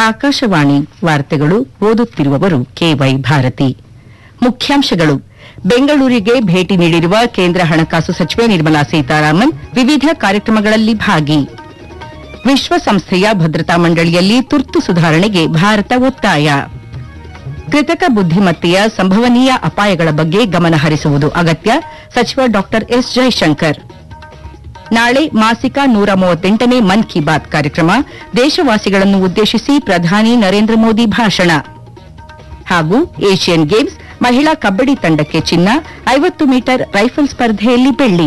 ಆಕಾಶವಾಣಿ ವಾರ್ತೆಗಳು ಓದುತ್ತಿರುವವರು ಕೆವೈ ಭಾರತಿ ಮುಖ್ಯಾಂಶಗಳು ಬೆಂಗಳೂರಿಗೆ ಭೇಟಿ ನೀಡಿರುವ ಕೇಂದ್ರ ಹಣಕಾಸು ಸಚಿವೆ ನಿರ್ಮಲಾ ಸೀತಾರಾಮನ್ ವಿವಿಧ ಕಾರ್ಯಕ್ರಮಗಳಲ್ಲಿ ಭಾಗಿ ವಿಶ್ವಸಂಸ್ಥೆಯ ಭದ್ರತಾ ಮಂಡಳಿಯಲ್ಲಿ ತುರ್ತು ಸುಧಾರಣೆಗೆ ಭಾರತ ಒತ್ತಾಯ ಕೃತಕ ಬುದ್ದಿಮತ್ತೆಯ ಸಂಭವನೀಯ ಅಪಾಯಗಳ ಬಗ್ಗೆ ಗಮನ ಹರಿಸುವುದು ಅಗತ್ಯ ಸಚಿವ ಡಾ ಎಸ್ ಜೈಶಂಕರ್ ನಾಳೆ ಮಾಸಿಕ ನೂರ ಮೂವತ್ತೆಂಟನೇ ಮನ್ ಕಿ ಬಾತ್ ಕಾರ್ಯಕ್ರಮ ದೇಶವಾಸಿಗಳನ್ನು ಉದ್ದೇಶಿಸಿ ಪ್ರಧಾನಿ ನರೇಂದ್ರ ಮೋದಿ ಭಾಷಣ ಹಾಗೂ ಏಷ್ಯನ್ ಗೇಮ್ಸ್ ಮಹಿಳಾ ಕಬ್ಬಡಿ ತಂಡಕ್ಕೆ ಚಿನ್ನ ಐವತ್ತು ಮೀಟರ್ ರೈಫಲ್ ಸ್ಪರ್ಧೆಯಲ್ಲಿ ಬೆಳ್ಳಿ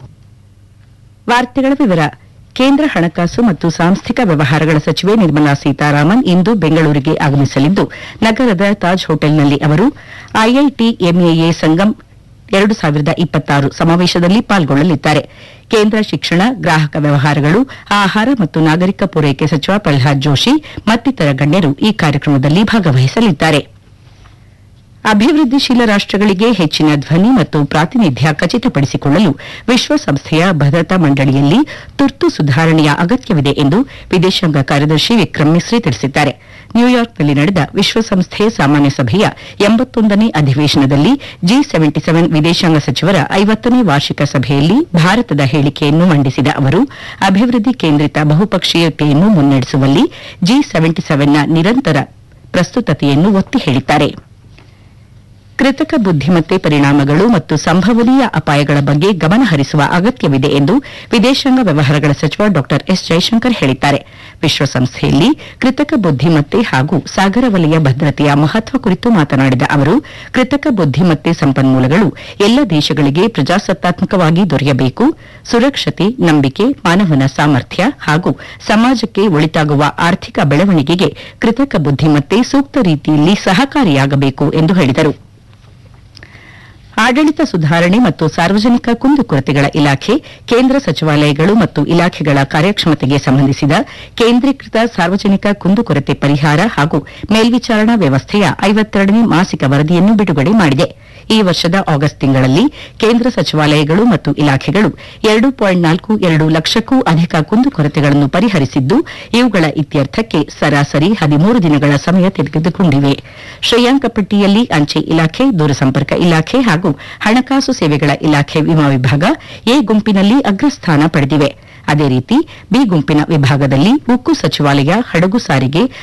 ವಾರ್ತೆಗಳ ವಿವರ ಕೇಂದ್ರ ಹಣಕಾಸು ಮತ್ತು ಸಾಂಸ್ಥಿಕ ವ್ಯವಹಾರಗಳ ಸಚಿವೆ ನಿರ್ಮಲಾ ಸೀತಾರಾಮನ್ ಇಂದು ಬೆಂಗಳೂರಿಗೆ ಆಗಮಿಸಲಿದ್ದು ನಗರದ ತಾಜ್ ಹೋಟೆಲ್ನಲ್ಲಿ ಅವರು ಐಐಟಿ ಎಂಎಎ ಸಂಗಮ್ ಎರಡು ಸಾವಿರದ ಇಪ್ಪತ್ತಾರು ಸಮಾವೇಶದಲ್ಲಿ ಪಾಲ್ಗೊಳ್ಳಲಿದ್ದಾರೆ ಕೇಂದ್ರ ಶಿಕ್ಷಣ ಗ್ರಾಹಕ ವ್ಯವಹಾರಗಳು ಆಹಾರ ಮತ್ತು ನಾಗರಿಕ ಪೂರೈಕೆ ಸಚಿವ ಪ್ರಹ್ಲಾದ್ ಜೋಶಿ ಮತ್ತಿತರ ಗಣ್ಯರು ಈ ಕಾರ್ಯಕ್ರಮದಲ್ಲಿ ಭಾಗವಹಿಸಲಿದ್ದಾರೆ ಅಭಿವೃದ್ಧಿಶೀಲ ರಾಷ್ಟಗಳಿಗೆ ಹೆಚ್ಚಿನ ಧ್ವನಿ ಮತ್ತು ಪ್ರಾತಿನಿಧ್ಯ ಖಚಿತಪಡಿಸಿಕೊಳ್ಳಲು ವಿಶ್ವಸಂಸ್ಥೆಯ ಭದ್ರತಾ ಮಂಡಳಿಯಲ್ಲಿ ತುರ್ತು ಸುಧಾರಣೆಯ ಅಗತ್ಯವಿದೆ ಎಂದು ವಿದೇಶಾಂಗ ಕಾರ್ಯದರ್ಶಿ ವಿಕ್ರಮ್ ಮಿಸ್ರಿ ತಿಳಿಸಿದ್ದಾರೆ ನ್ಯೂಯಾರ್ಕ್ನಲ್ಲಿ ನಡೆದ ವಿಶ್ವಸಂಸ್ಥೆ ಸಾಮಾನ್ಯ ಸಭೆಯ ಎಂಬತ್ತೊಂದನೇ ಅಧಿವೇಶನದಲ್ಲಿ ಜಿ ಸೆವೆಂಟಿ ಸೆವೆನ್ ವಿದೇಶಾಂಗ ಸಚಿವರ ಐವತ್ತನೇ ವಾರ್ಷಿಕ ಸಭೆಯಲ್ಲಿ ಭಾರತದ ಹೇಳಿಕೆಯನ್ನು ಮಂಡಿಸಿದ ಅವರು ಅಭಿವೃದ್ಧಿ ಕೇಂದ್ರಿತ ಬಹುಪಕ್ಷೀಯತೆಯನ್ನು ಮುನ್ನಡೆಸುವಲ್ಲಿ ಜಿ ಸೆವೆಂಟಿ ಸೆವೆನ್ನ ನಿರಂತರ ಪ್ರಸ್ತುತತೆಯನ್ನು ಒತ್ತಿ ಹೇಳಿದ್ದಾರೆ ಕೃತಕ ಬುದ್ದಿಮತ್ತೆ ಪರಿಣಾಮಗಳು ಮತ್ತು ಸಂಭವನೀಯ ಅಪಾಯಗಳ ಬಗ್ಗೆ ಗಮನ ಹರಿಸುವ ಅಗತ್ಯವಿದೆ ಎಂದು ವಿದೇಶಾಂಗ ವ್ಯವಹಾರಗಳ ಸಚಿವ ಡಾ ಎಸ್ ಜೈಶಂಕರ್ ಹೇಳಿದ್ದಾರೆ ವಿಶ್ವಸಂಸ್ಥೆಯಲ್ಲಿ ಕೃತಕ ಬುದ್ದಿಮತ್ತೆ ಹಾಗೂ ಸಾಗರ ವಲಯ ಭದ್ರತೆಯ ಮಹತ್ವ ಕುರಿತು ಮಾತನಾಡಿದ ಅವರು ಕೃತಕ ಬುದ್ದಿಮತ್ತೆ ಸಂಪನ್ಮೂಲಗಳು ಎಲ್ಲ ದೇಶಗಳಿಗೆ ಪ್ರಜಾಸತ್ತಾತ್ಮಕವಾಗಿ ದೊರೆಯಬೇಕು ಸುರಕ್ಷತೆ ನಂಬಿಕೆ ಮಾನವನ ಸಾಮರ್ಥ್ಯ ಹಾಗೂ ಸಮಾಜಕ್ಕೆ ಒಳಿತಾಗುವ ಆರ್ಥಿಕ ಬೆಳವಣಿಗೆಗೆ ಕೃತಕ ಬುದ್ದಿಮತ್ತೆ ಸೂಕ್ತ ರೀತಿಯಲ್ಲಿ ಸಹಕಾರಿಯಾಗಬೇಕು ಎಂದು ಹೇಳಿದರು ಆಡಳಿತ ಸುಧಾರಣೆ ಮತ್ತು ಸಾರ್ವಜನಿಕ ಕುಂದುಕೊರತೆಗಳ ಇಲಾಖೆ ಕೇಂದ್ರ ಸಚಿವಾಲಯಗಳು ಮತ್ತು ಇಲಾಖೆಗಳ ಕಾರ್ಯಕ್ಷಮತೆಗೆ ಸಂಬಂಧಿಸಿದ ಕೇಂದ್ರೀಕೃತ ಸಾರ್ವಜನಿಕ ಕುಂದುಕೊರತೆ ಪರಿಹಾರ ಹಾಗೂ ಮೇಲ್ವಿಚಾರಣಾ ವ್ಯವಸ್ಥೆಯ ಐವತ್ತೆರಡನೇ ಮಾಸಿಕ ವರದಿಯನ್ನು ಬಿಡುಗಡೆ ಮಾಡಿದೆ ಈ ವರ್ಷದ ಆಗಸ್ಟ್ ತಿಂಗಳಲ್ಲಿ ಕೇಂದ್ರ ಸಚಿವಾಲಯಗಳು ಮತ್ತು ಇಲಾಖೆಗಳು ಎರಡು ಪಾಯಿಂಟ್ ನಾಲ್ಕು ಎರಡು ಲಕ್ಷಕ್ಕೂ ಅಧಿಕ ಕುಂದುಕೊರತೆಗಳನ್ನು ಪರಿಹರಿಸಿದ್ದು ಇವುಗಳ ಇತ್ಯರ್ಥಕ್ಕೆ ಸರಾಸರಿ ಹದಿಮೂರು ದಿನಗಳ ಸಮಯ ತೆಗೆದುಕೊಂಡಿವೆ ಶ್ರೇಯಾಂಕ ಪಟ್ಟಿಯಲ್ಲಿ ಅಂಚೆ ಇಲಾಖೆ ದೂರಸಂಪರ್ಕ ಇಲಾಖೆ ಹಾಗೂ ಹಣಕಾಸು ಸೇವೆಗಳ ಇಲಾಖೆ ವಿಮಾ ವಿಭಾಗ ಎ ಗುಂಪಿನಲ್ಲಿ ಅಗ್ರಸ್ಥಾನ ಪಡೆದಿವೆ ಅದೇ ರೀತಿ ಬಿ ಗುಂಪಿನ ವಿಭಾಗದಲ್ಲಿ ಉಕ್ಕು ಸಚಿವಾಲಯ ಹಡಗು ಸಾರಿಗೆ